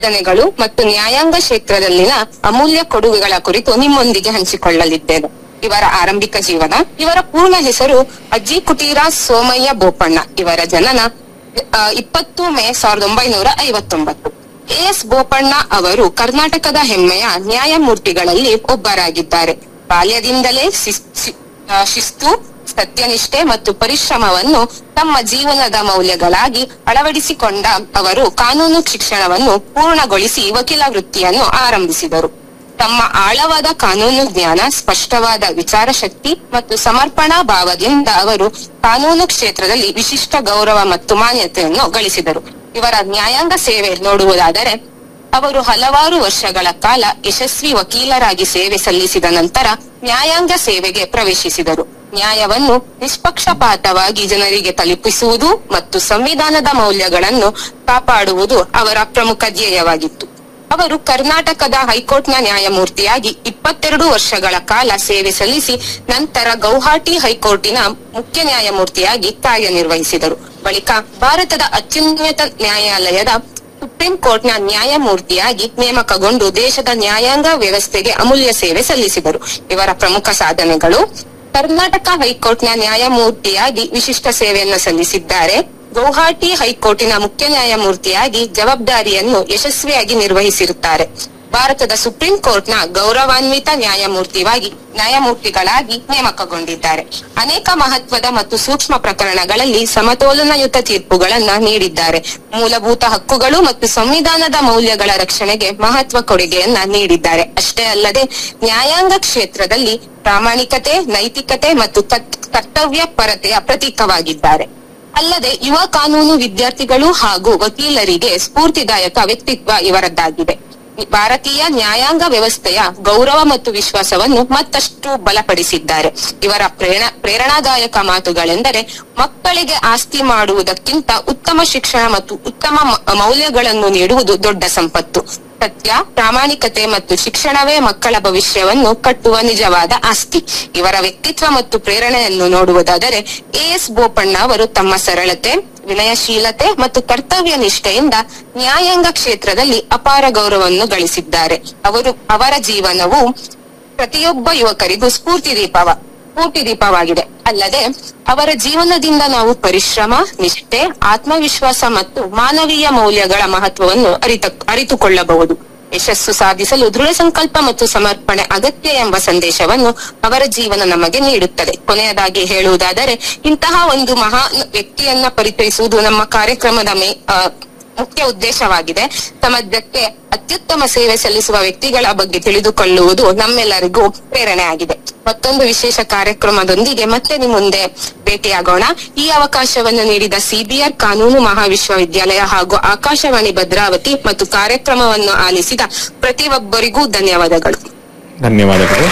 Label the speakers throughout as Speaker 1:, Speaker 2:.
Speaker 1: ಸಾಧನೆಗಳು ಮತ್ತು ನ್ಯಾಯಾಂಗ ಕ್ಷೇತ್ರದಲ್ಲಿನ ಅಮೂಲ್ಯ ಕೊಡುಗೆಗಳ ಕುರಿತು ನಿಮ್ಮೊಂದಿಗೆ ಹಂಚಿಕೊಳ್ಳಲಿದ್ದೇನೆ ಇವರ ಆರಂಭಿಕ ಜೀವನ ಇವರ ಪೂರ್ಣ ಹೆಸರು ಅಜ್ಜಿ ಕುಟೀರ ಸೋಮಯ್ಯ ಬೋಪಣ್ಣ ಇವರ ಜನನ ಆ, ಇಪ್ಪತ್ತು ಮೇ ಸಾವಿರದ ಒಂಬೈನೂರ ಐವತ್ತೊಂಬತ್ತು ಎಸ್ ಬೋಪಣ್ಣ ಅವರು ಕರ್ನಾಟಕದ ಹೆಮ್ಮೆಯ ನ್ಯಾಯಮೂರ್ತಿಗಳಲ್ಲಿ ಒಬ್ಬರಾಗಿದ್ದಾರೆ ಬಾಲ್ಯದಿಂದಲೇ ಶಿಸ್- ಶಿ- ಆ, ಶಿಸ್ತು ಸತ್ಯನಿಷ್ಠೆ ಮತ್ತು ಪರಿಶ್ರಮವನ್ನು ತಮ್ಮ ಜೀವನದ ಮೌಲ್ಯಗಳಾಗಿ ಅಳವಡಿಸಿಕೊಂಡ ಅವರು ಕಾನೂನು ಶಿಕ್ಷಣವನ್ನು ಪೂರ್ಣಗೊಳಿಸಿ ವಕೀಲ ವೃತ್ತಿಯನ್ನು ಆರಂಭಿಸಿದರು ತಮ್ಮ ಆಳವಾದ ಕಾನೂನು ಜ್ಞಾನ ಸ್ಪಷ್ಟವಾದ ವಿಚಾರ ಶಕ್ತಿ ಮತ್ತು ಸಮರ್ಪಣಾ ಭಾವದಿಂದ ಅವರು ಕಾನೂನು ಕ್ಷೇತ್ರದಲ್ಲಿ ವಿಶಿಷ್ಟ ಗೌರವ ಮತ್ತು ಮಾನ್ಯತೆಯನ್ನು ಗಳಿಸಿದರು ಇವರ ನ್ಯಾಯಾಂಗ ಸೇವೆ ನೋಡುವುದಾದರೆ ಅವರು ಹಲವಾರು ವರ್ಷಗಳ ಕಾಲ ಯಶಸ್ವಿ ವಕೀಲರಾಗಿ ಸೇವೆ ಸಲ್ಲಿಸಿದ ನಂತರ ನ್ಯಾಯಾಂಗ ಸೇವೆಗೆ ಪ್ರವೇಶಿಸಿದರು ನ್ಯಾಯವನ್ನು ನಿಷ್ಪಕ್ಷಪಾತವಾಗಿ ಜನರಿಗೆ ತಲುಪಿಸುವುದು ಮತ್ತು ಸಂವಿಧಾನದ ಮೌಲ್ಯಗಳನ್ನು ಕಾಪಾಡುವುದು ಅವರ ಪ್ರಮುಖ ಧ್ಯೇಯವಾಗಿತ್ತು ಅವರು ಕರ್ನಾಟಕದ ಹೈಕೋರ್ಟ್ನ ನ್ಯಾಯಮೂರ್ತಿಯಾಗಿ ಇಪ್ಪತ್ತೆರಡು ವರ್ಷಗಳ ಕಾಲ ಸೇವೆ ಸಲ್ಲಿಸಿ ನಂತರ ಗೌಹಾಟಿ ಹೈಕೋರ್ಟಿನ ಮುಖ್ಯ ನ್ಯಾಯಮೂರ್ತಿಯಾಗಿ ಕಾರ್ಯನಿರ್ವಹಿಸಿದರು ಬಳಿಕ ಭಾರತದ ಅತ್ಯುನ್ನತ ನ್ಯಾಯಾಲಯದ ಸುಪ್ರೀಂ ಕೋರ್ಟ್ನ ನ್ಯಾಯಮೂರ್ತಿಯಾಗಿ ನೇಮಕಗೊಂಡು ದೇಶದ ನ್ಯಾಯಾಂಗ ವ್ಯವಸ್ಥೆಗೆ ಅಮೂಲ್ಯ ಸೇವೆ ಸಲ್ಲಿಸಿದರು ಇವರ ಪ್ರಮುಖ ಸಾಧನೆಗಳು ಕರ್ನಾಟಕ ಹೈಕೋರ್ಟ್ನ ನ್ಯಾಯಮೂರ್ತಿಯಾಗಿ ವಿಶಿಷ್ಟ ಸೇವೆಯನ್ನು ಸಲ್ಲಿಸಿದ್ದಾರೆ ಗೌಹಾಟಿ ಹೈಕೋರ್ಟಿನ ಮುಖ್ಯ ನ್ಯಾಯಮೂರ್ತಿಯಾಗಿ ಜವಾಬ್ದಾರಿಯನ್ನು ಯಶಸ್ವಿಯಾಗಿ ನಿರ್ವಹಿಸಿರುತ್ತಾರೆ ಭಾರತದ ಸುಪ್ರೀಂ ಕೋರ್ಟ್ನ ಗೌರವಾನ್ವಿತ ನ್ಯಾಯಮೂರ್ತಿಯಾಗಿ ನ್ಯಾಯಮೂರ್ತಿಗಳಾಗಿ ನೇಮಕಗೊಂಡಿದ್ದಾರೆ ಅನೇಕ ಮಹತ್ವದ ಮತ್ತು ಸೂಕ್ಷ್ಮ ಪ್ರಕರಣಗಳಲ್ಲಿ ಸಮತೋಲನಯುತ ತೀರ್ಪುಗಳನ್ನ ನೀಡಿದ್ದಾರೆ ಮೂಲಭೂತ ಹಕ್ಕುಗಳು ಮತ್ತು ಸಂವಿಧಾನದ ಮೌಲ್ಯಗಳ ರಕ್ಷಣೆಗೆ ಮಹತ್ವ ಕೊಡುಗೆಯನ್ನ ನೀಡಿದ್ದಾರೆ ಅಷ್ಟೇ ಅಲ್ಲದೆ ನ್ಯಾಯಾಂಗ ಕ್ಷೇತ್ರದಲ್ಲಿ ಪ್ರಾಮಾಣಿಕತೆ ನೈತಿಕತೆ ಮತ್ತು ಕತ್- ಕರ್ತವ್ಯ ಪರತೆಯ ಪ್ರತೀಕವಾಗಿದ್ದಾರೆ ಅಲ್ಲದೆ ಯುವ ಕಾನೂನು ವಿದ್ಯಾರ್ಥಿಗಳು ಹಾಗೂ ವಕೀಲರಿಗೆ ಸ್ಫೂರ್ತಿದಾಯಕ ವ್ಯಕ್ತಿತ್ವ ಇವರದ್ದಾಗಿದೆ ಭಾರತೀಯ ನ್ಯಾಯಾಂಗ ವ್ಯವಸ್ಥೆಯ ಗೌರವ ಮತ್ತು ವಿಶ್ವಾಸವನ್ನು ಮತ್ತಷ್ಟು ಬಲಪಡಿಸಿದ್ದಾರೆ ಇವರ ಪ್ರೇರಣ ಪ್ರೇರಣಾದಾಯಕ ಮಾತುಗಳೆಂದರೆ ಮಕ್ಕಳಿಗೆ ಆಸ್ತಿ ಮಾಡುವುದಕ್ಕಿಂತ ಉತ್ತಮ ಶಿಕ್ಷಣ ಮತ್ತು ಉತ್ತಮ ಮ- ಮೌಲ್ಯಗಳನ್ನು ನೀಡುವುದು ದೊಡ್ಡ ಸಂಪತ್ತು ಸತ್ಯ ಪ್ರಾಮಾಣಿಕತೆ ಮತ್ತು ಶಿಕ್ಷಣವೇ ಮಕ್ಕಳ ಭವಿಷ್ಯವನ್ನು ಕಟ್ಟುವ ನಿಜವಾದ ಆಸ್ತಿ ಇವರ ವ್ಯಕ್ತಿತ್ವ ಮತ್ತು ಪ್ರೇರಣೆಯನ್ನು ನೋಡುವುದಾದರೆ ಎಎಸ್ ಬೋಪಣ್ಣ ಅವರು ತಮ್ಮ ಸರಳತೆ ವಿನಯಶೀಲತೆ ಮತ್ತು ಕರ್ತವ್ಯ ನಿಷ್ಠೆಯಿಂದ ನ್ಯಾಯಾಂಗ ಕ್ಷೇತ್ರದಲ್ಲಿ ಅಪಾರ ಗೌರವವನ್ನು ಗಳಿಸಿದ್ದಾರೆ ಅವರು ಅವರ ಜೀವನವು ಪ್ರತಿಯೊಬ್ಬ ಯುವಕರಿಗೂ ಸ್ಫೂರ್ತಿ ದೀಪವ ಸ್ಫೂರ್ತಿ ದೀಪವಾಗಿದೆ ಅಲ್ಲದೆ ಅವರ ಜೀವನದಿಂದ ನಾವು ಪರಿಶ್ರಮ ನಿಷ್ಠೆ ಆತ್ಮವಿಶ್ವಾಸ ಮತ್ತು ಮಾನವೀಯ ಮೌಲ್ಯಗಳ ಮಹತ್ವವನ್ನು ಅರಿತ ಅರಿತುಕೊಳ್ಳಬಹುದು ಯಶಸ್ಸು ಸಾಧಿಸಲು ದೃಢ ಸಂಕಲ್ಪ ಮತ್ತು ಸಮರ್ಪಣೆ ಅಗತ್ಯ ಎಂಬ ಸಂದೇಶವನ್ನು ಅವರ ಜೀವನ ನಮಗೆ ನೀಡುತ್ತದೆ ಕೊನೆಯದಾಗಿ ಹೇಳುವುದಾದರೆ ಇಂತಹ ಒಂದು ಮಹಾನ್ ವ್ಯಕ್ತಿಯನ್ನ ಪರಿಚಯಿಸುವುದು ನಮ್ಮ ಕಾರ್ಯಕ್ರಮದ ಮೇ ಆ, ಮುಖ್ಯ ಉದ್ದೇಶವಾಗಿದೆ ಸಮಾಜಕ್ಕೆ ಅತ್ಯುತ್ತಮ ಸೇವೆ ಸಲ್ಲಿಸುವ ವ್ಯಕ್ತಿಗಳ ಬಗ್ಗೆ ತಿಳಿದುಕೊಳ್ಳುವುದು ನಮ್ಮೆಲ್ಲರಿಗೂ ಪ್ರೇರಣೆ ಆಗಿದೆ ಮತ್ತೊಂದು ವಿಶೇಷ ಕಾರ್ಯಕ್ರಮದೊಂದಿಗೆ ಮತ್ತೆ ನಿಮ್ಮ ಮುಂದೆ ಭೇಟಿಯಾಗೋಣ ಈ ಅವಕಾಶವನ್ನು ನೀಡಿದ ಸಿಬಿಆರ್ ಕಾನೂನು ಮಹಾವಿಶ್ವವಿದ್ಯಾಲಯ ಹಾಗೂ ಆಕಾಶವಾಣಿ ಭದ್ರಾವತಿ ಮತ್ತು ಕಾರ್ಯಕ್ರಮವನ್ನು ಆಲಿಸಿದ ಪ್ರತಿಯೊಬ್ಬರಿಗೂ ಧನ್ಯವಾದಗಳು
Speaker 2: ಧನ್ಯವಾದಗಳು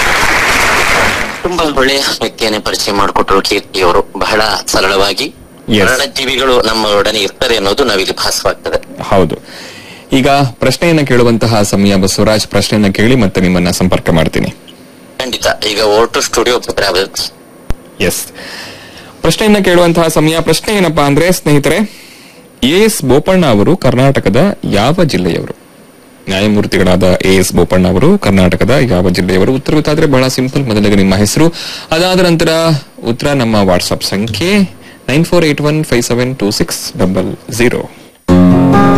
Speaker 3: ತುಂಬಾ ಒಳ್ಳೆಯ ವ್ಯಕ್ತಿಯನ್ನೇ ಪರಿಚಯ ಮಾಡಿಕೊಟ್ರು ಕೀರ್ತಿ ಅವರು ಬಹಳ ಸರಳವಾಗಿ
Speaker 2: Yes.
Speaker 3: ಮರಣ ಜೀವಿಗಳು ನಮ್ಮೊಡನೆ ಇರ್ತಾರೆ ಅನ್ನೋದು ನಾವಿಲ್ಲಿ ಭಾಸವಾಗ್ತದೆ
Speaker 2: ಹೌದು ಈಗ ಪ್ರಶ್ನೆಯನ್ನ ಕೇಳುವಂತಹ ಸಮಯ ಬಸವರಾಜ್ ಪ್ರಶ್ನೆಯನ್ನ ಕೇಳಿ ಮತ್ತೆ ನಿಮ್ಮನ್ನ ಸಂಪರ್ಕ ಮಾಡ್ತೀನಿ
Speaker 3: ಖಂಡಿತ ಈಗ ಓಟು ಸ್ಟುಡಿಯೋ ಭದ್ರಾವತಿ
Speaker 2: ಎಸ್ ಪ್ರಶ್ನೆಯನ್ನ ಕೇಳುವಂತಹ ಸಮಯ ಪ್ರಶ್ನೆ ಏನಪ್ಪಾ ಅಂದ್ರೆ ಸ್ನೇಹಿತರೆ ಎ ಎಸ್ ಬೋಪಣ್ಣ ಅವರು ಕರ್ನಾಟಕದ ಯಾವ ಜಿಲ್ಲೆಯವರು ನ್ಯಾಯಮೂರ್ತಿಗಳಾದ ಎ ಎಸ್ ಬೋಪಣ್ಣ ಅವರು ಕರ್ನಾಟಕದ ಯಾವ ಜಿಲ್ಲೆಯವರು ಉತ್ತರ ಗೊತ್ತಾದ್ರೆ ಬಹಳ ಸಿಂಪಲ್ ಮೊದಲಿಗೆ ನಿಮ್ಮ ಹೆಸರು ಅದಾದ ನಂತರ ಉತ್ತರ ನಮ್ಮ ವಾಟ್ಸ್ಆಪ್ ಸಂಖ್ಯೆ nine four eight one five seven two six double zero